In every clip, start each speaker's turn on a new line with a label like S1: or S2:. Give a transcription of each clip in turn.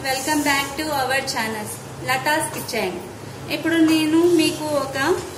S1: welcome back to our channels Latha's kitchen ఇప్పుడు నేను మీకు ఒక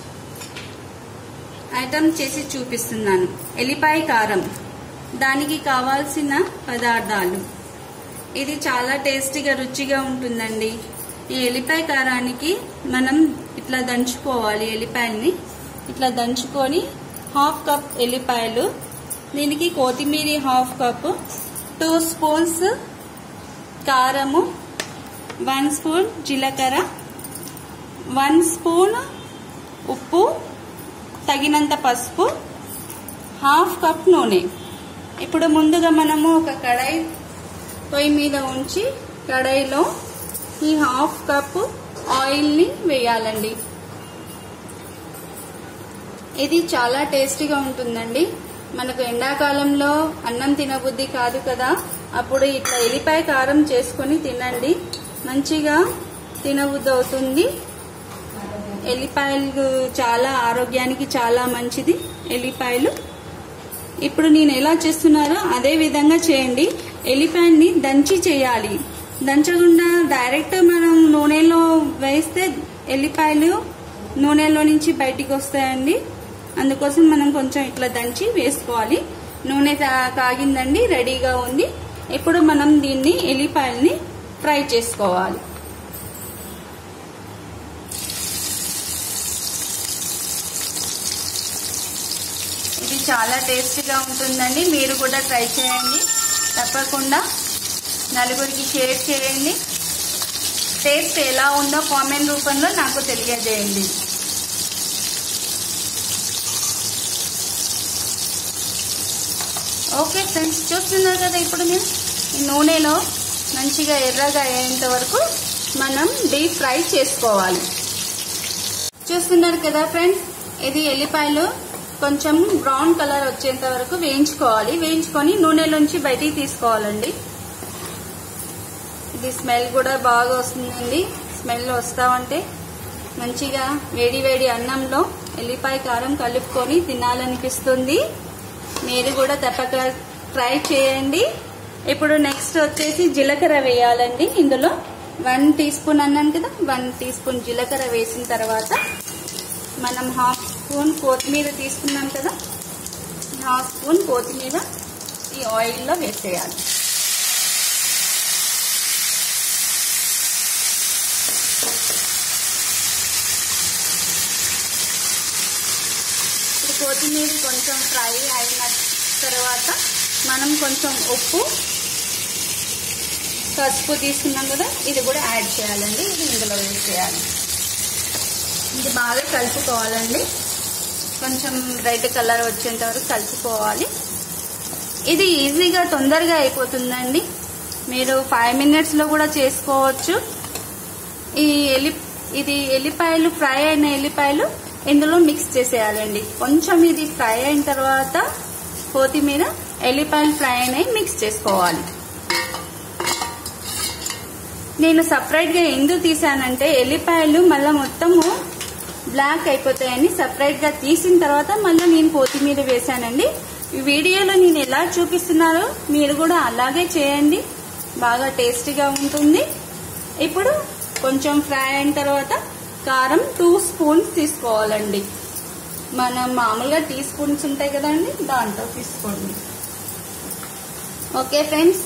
S1: ఐటమ్ చేసి చూపిస్తున్నాను ఎల్లిపాయ కారం దానికి కావాల్సిన పదార్థాలు ఇది చాలా టేస్టీగా రుచిగా ఉంటుందండి ఈ ఎల్లిపాయ కారానికి మనం ఇట్లా దంచుకోవాలి ఎల్లిపాయల్ని ఇట్లా దంచుకొని హాఫ్ కప్ ఎల్లిపాయలు దీనికి కొత్తిమీర హాఫ్ కప్ టూ స్పూన్స్ కారము వన్ స్పూన్ జీలకర్ర వన్ స్పూన్ ఉప్పు తగినంత పసుపు హాఫ్ కప్ నూనె ఇప్పుడు ముందుగా మనము ఒక కడాయి పొయ్యి మీద ఉంచి కడాయిలో ఈ హాఫ్ కప్ ఆయిల్ని వేయాలండి ఇది చాలా టేస్టీగా ఉంటుందండి మనకు ఎండాకాలంలో అన్నం తినబుద్ధి కాదు కదా అప్పుడు ఇట్లా ఎల్లిపాయ కారం చేసుకొని తినండి మంచిగా తినబుద్ధి అవుతుంది ఎల్లిపాయలు చాలా ఆరోగ్యానికి చాలా మంచిది ఎల్లిపాయలు ఇప్పుడు నేను ఎలా చేస్తున్నారో అదే విధంగా చేయండి ఎల్లిపాయని దంచి చేయాలి దంచకుండా డైరెక్ట్ మనం నూనెలో వేస్తే ఎల్లిపాయలు నూనెలో నుంచి బయటికి వస్తాయండి అందుకోసం మనం కొంచెం ఇట్లా దంచి వేసుకోవాలి నూనె తా- కాగిందండి రెడీగా ఉంది ఇప్పుడు మనం దీన్ని ఎల్లిపాయల్ని ఫ్రై చేసుకోవాలి ఇది చాలా టేస్టీగా ఉంటుందండి మీరు కూడా ట్రై చేయండి తప్పకుండా నలుగురికి షేర్ చేయండి టేస్ట్ ఎలా ఉందో కామెంట్ రూపంలో నాకు తెలియజేయండి ఓకే ఫ్రెండ్స్ చూస్తున్నారు కదా ఇప్పుడు మీరు ఈ నూనెలో మంచిగా ఎర్రగా అయ్యేంత వరకు మనం డీప్ ఫ్రై చేసుకోవాలి చూస్తున్నారు కదా ఫ్రెండ్స్ ఇది ఎల్లిపాయలు కొంచెం బ్రౌన్ కలర్ వచ్చేంత వరకు వేయించుకోవాలి వేయించుకొని నూనెలోంచి బయటికి తీసుకోవాలండి ఇది స్మెల్ కూడా బాగా వస్తుందండి స్మెల్ వస్తామంటే మంచిగా వేడి వేడి అన్నంలో ఎల్లిపాయ కారం కలుపుకొని తినాలనిపిస్తుంది మీరు కూడా తప్పక ట్రై చేయండి ఇప్పుడు నెక్స్ట్ వచ్చేసి జీలకర్ర వేయాలండి ఇందులో వన్ టీ స్పూన్ అన్నాను కదా వన్ టీ స్పూన్ జీలకర్ర వేసిన తర్వాత మనం హాఫ్ స్పూన్ కొత్తిమీర తీసుకున్నాం కదా హాఫ్ స్పూన్ కొత్తిమీర ఈ ఆయిల్లో వేసేయాలి ఇప్పుడు కొత్తిమీర కొంచెం ఫ్రై అయిన తర్వాత మనం కొంచెం ఉప్పు పసుపు తీసుకున్నాం కదా ఇది కూడా యాడ్ చేయాలండి ఇది ఇందులో వేసేయాలి ఇది బాగా కలుపుకోవాలండి కొంచెం రెడ్ కలర్ వచ్చేంత వరకు కలుపుకోవాలి ఇది ఈజీగా తొందరగా అయిపోతుందండి మీరు ఫైవ్ మినిట్స్లో కూడా చేసుకోవచ్చు ఈ ఎల్లి ఇది ఎల్లిపాయలు ఫ్రై అయిన ఎల్లిపాయలు ఇందులో మిక్స్ చేసేయాలండి కొంచెం ఇది ఫ్రై అయిన తర్వాత కొత్తిమీర ఎల్లిపాయలు ఫ్రై అయినాయి మిక్స్ చేసుకోవాలి నేను సపరేట్గా ఎందుకు తీసానంటే ఎల్లిపాయలు మళ్ళీ మొత్తము బ్లాక్ అయిపోతాయని సపరేట్గా తీసిన తర్వాత మళ్ళీ నేను కొత్తిమీర వేసానండి ఈ వీడియోలో నేను ఎలా చూపిస్తున్నారో మీరు కూడా అలాగే చేయండి బాగా టేస్టీగా ఉంటుంది ఇప్పుడు కొంచెం ఫ్రై అయిన తర్వాత కారం టూ స్పూన్స్ తీసుకోవాలండి మనం మామూలుగా టీ స్పూన్స్ ఉంటాయి కదండి దాంట్లో తీసుకోండి ఓకే ఫ్రెండ్స్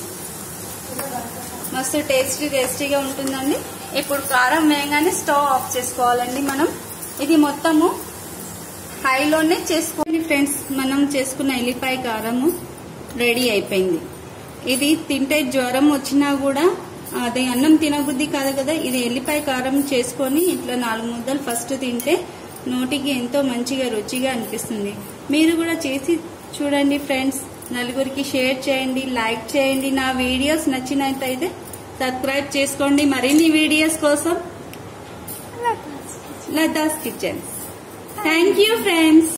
S1: మస్తు టేస్టీ టేస్టీగా ఉంటుందండి ఇప్పుడు కారం వేయగానే స్టవ్ ఆఫ్ చేసుకోవాలండి మనం ఇది మొత్తము హైలోనే చేసుకోండి ఫ్రెండ్స్ మనం చేసుకున్న ఎల్లిపాయ కారము రెడీ అయిపోయింది ఇది తింటే జ్వరం వచ్చినా కూడా అది అన్నం తినబుద్ధి కాదు కదా ఇది ఎల్లిపాయ కారం చేసుకొని ఇట్లా నాలుగు ముద్దలు ఫస్ట్ తింటే నోటికి ఎంతో మంచిగా రుచిగా అనిపిస్తుంది మీరు కూడా చేసి చూడండి ఫ్రెండ్స్ నలుగురికి షేర్ చేయండి లైక్ చేయండి నా వీడియోస్ నచ్చినట్టయితే సబ్స్క్రైబ్ చేసుకోండి మరిన్ని వీడియోస్ కోసం Latha's kitchen thank you friends